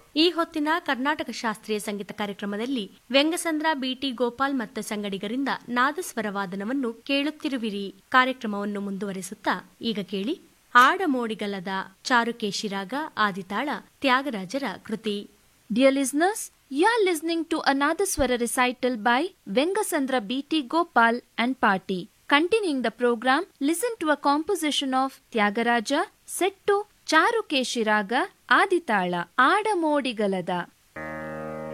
ಈ ಹೊತ್ತಿನ ಕರ್ನಾಟಕ ಶಾಸ್ತ್ರೀಯ ಸಂಗೀತ ಕಾರ್ಯಕ್ರಮದಲ್ಲಿ ವ್ಯಂಗಸಂದ್ರ ಬಿಟಿ ಗೋಪಾಲ್ ಮತ್ತು ಸಂಗಡಿಗರಿಂದ ನಾದಸ್ವರವಾದನವನ್ನು ಕೇಳುತ್ತಿರುವಿರಿ ಕಾರ್ಯಕ್ರಮವನ್ನು ಮುಂದುವರೆಸುತ್ತಾ ಈಗ ಕೇಳಿ ಆಡಮೋಡಿಗಲದ ಚಾರುಕೇಶಿರಾಗ ಆದಿತಾಳ ತ್ಯಾಗರಾಜರ ಕೃತಿ Dear listeners, you are listening to another Swara recital by Vengasandra B.T. Gopal and Party. Continuing the program, listen to a composition of Tyagaraja set to Charukeshiraga Aditala Adamodigala